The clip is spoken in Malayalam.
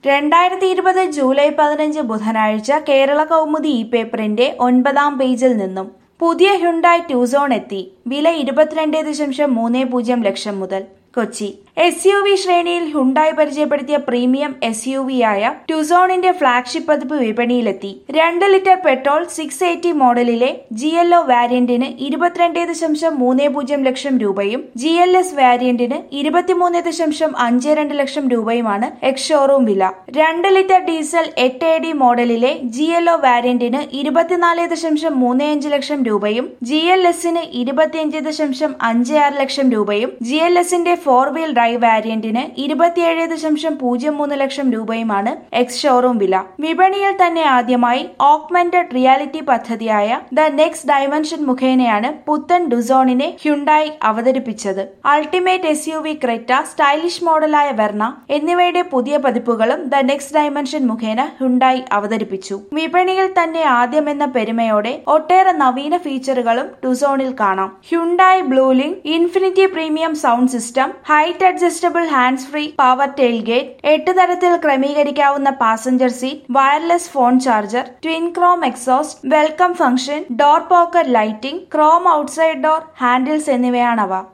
രണ്ടായിരത്തി ഇരുപത് ജൂലൈ പതിനഞ്ച് ബുധനാഴ്ച കേരള കൗമുദി ഇ പേപ്പറിന്റെ ഒൻപതാം പേജിൽ നിന്നും പുതിയ ഹ്യുണ്ടായി ട്യൂസോൺ എത്തി വില ഇരുപത്തിരണ്ട് ദശാംശം മൂന്ന് പൂജ്യം ലക്ഷം മുതൽ കൊച്ചി എസ് യു വി ശ്രേണിയിൽ ഹുണ്ടായി പരിചയപ്പെടുത്തിയ പ്രീമിയം എസ് യു വി ആയ ട്യൂസോണിന്റെ ഫ്ളാഗ്ഷിപ്പ് പതിപ്പ് വിപണിയിലെത്തി രണ്ട് ലിറ്റർ പെട്രോൾ സിക്സ് എയ്റ്റി മോഡലിലെ ജി എൽ ഒ വാരിയന്റിന് ഇരുപത്തിരണ്ട് ദശാംശം മൂന്ന് പൂജ്യം ലക്ഷം രൂപയും ജി എൽ എസ് വാരിയന്റിന് ഇരുപത്തിമൂന്ന് ദശാംശം അഞ്ച് രണ്ട് ലക്ഷം രൂപയുമാണ് എക്സ് ഷോറൂം വില രണ്ട് ലിറ്റർ ഡീസൽ എട്ട് എ ഡി മോഡലിലെ ജി എൽ ഒ വാരിയന്റിന് ഇരുപത്തിനാല് ദശാംശം മൂന്ന് അഞ്ച് ലക്ഷം രൂപയും ജി എൽ എസിന് ഇരുപത്തിയഞ്ച് ദശാംശം അഞ്ച് ആറ് ലക്ഷം രൂപയും ജി എൽ എസിന്റെ ഫോർ വീൽ ഡ്രൈവ് വാരിയന്റിന് ഇരുപത്തിയേഴ് ദശാംശം പൂജ്യം മൂന്ന് ലക്ഷം രൂപയുമാണ് എക്സ് ഷോറൂം വില വിപണിയിൽ തന്നെ ആദ്യമായി ഓഗ്മെന്റഡ് റിയാലിറ്റി പദ്ധതിയായ ദ നെക്സ്റ്റ് ഡയമെൻഷൻ മുഖേനയാണ് പുത്തൻ ഡുസോണിനെ ഹ്യുണ്ടായി അവതരിപ്പിച്ചത് ultimate S U V Creta stylish മോഡലായ വെർണ എന്നിവയുടെ പുതിയ പതിപ്പുകളും ദ നെക്സ്റ്റ് ഡയമെൻഷൻ മുഖേന ഹ്യുണ്ടായി അവതരിപ്പിച്ചു വിപണിയിൽ തന്നെ ആദ്യമെന്ന പെരുമയോടെ ഒട്ടേറെ നവീന ഫീച്ചറുകളും ടുസോണിൽ കാണാം Hyundai Bluelink Infinity premium sound system height adjustable hands free power tailgate എട്ട് തരത്തിൽ ക്രമീകരിക്കാവുന്ന passenger seat wireless phone charger twin chrome exhaust welcome function door pocket lighting chrome outside door handles എന്നിവയാണവ